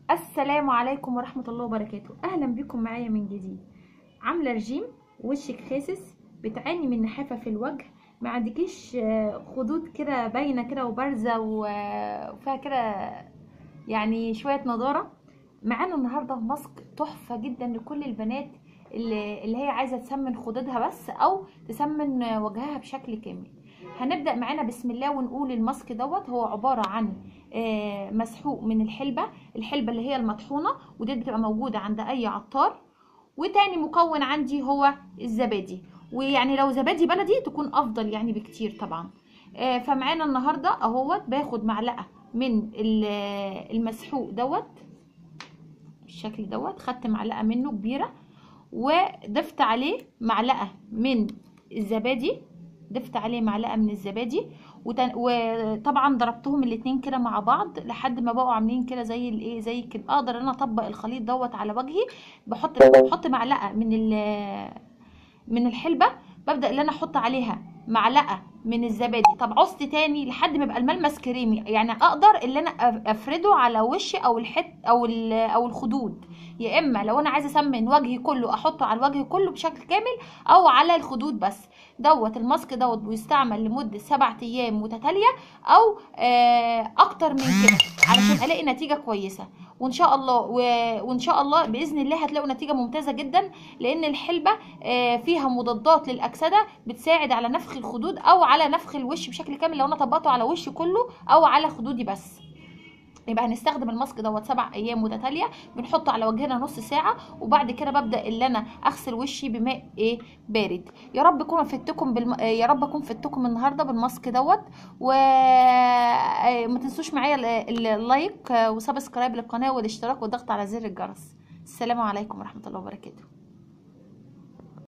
السلام عليكم ورحمة الله وبركاته أهلا بكم معايا من جديد عاملة رجيم وشك خاسس بتعاني من نحافة في الوجه ما عندكيش آه، خدود كده باينة كده وبارزة و- وفيها كده يعني شوية نضارة معانا النهاردة ماسك تحفة جدا لكل البنات اللي, اللي هي عايزة تسمن خدودها بس أو تسمن وجهها بشكل كامل هنبدأ معانا بسم الله ونقول الماسك دوت هو عبارة عن آه، مسحوق من الحلبة الحلبة اللي هي المطحونة ودي بتبقى موجودة عند أي عطار وتاني مكون عندي هو الزبادي ويعني لو زبادي بلدي تكون أفضل يعني بكتير طبعا آه، فمعانا النهاردة اهوت باخد معلقة من ال- المسحوق دوت بالشكل دوت خدت معلقة منه كبيرة وضفت عليه معلقة من الزبادي ضفت عليه معلقة من الزبادي وتن... وطبعا ضربتهم الاتنين كده مع بعض لحد ما بقوا عاملين كده زي الايه زي كده اقدر ان انا اطبق الخليط دوت على وجهي بحط بحط معلقة من ال... من الحلبة ببدأ ان انا احط عليها معلقة من الزبادي طب عوزت تاني لحد ما يبقى الملمس كريمي يعني اقدر ان انا أف- افرده على وشي او الحت او ال- او الخدود يا اما لو انا عايزه اسمن وجهي كله احطه على الوجه كله بشكل كامل او على الخدود بس دوت الماسك دوت بيستعمل لمده سبعة ايام متتاليه او آه اكتر من كده علشان الاقي نتيجه كويسه وان شاء الله و... وان شاء الله باذن الله هتلاقوا نتيجه ممتازه جدا لان الحلبه آه فيها مضادات للاكسده بتساعد على نفخ الخدود او على نفخ الوش بشكل كامل لو انا طبقته على وشي كله او على خدودي بس يبقى هنستخدم الماسك دوت سبع ايام متتاليه بنحطه على وجهنا نص ساعه وبعد كده ببدا ان انا اغسل وشي بماء ايه بارد يا رب اكون فدتكم بالم... آه، يا رب اكون فدتكم النهارده بالماسك دوت وما تنسوش معايا ال- ال- اللايك آه، وسبسكرايب للقناه والاشتراك والضغط على زر الجرس السلام عليكم ورحمه الله وبركاته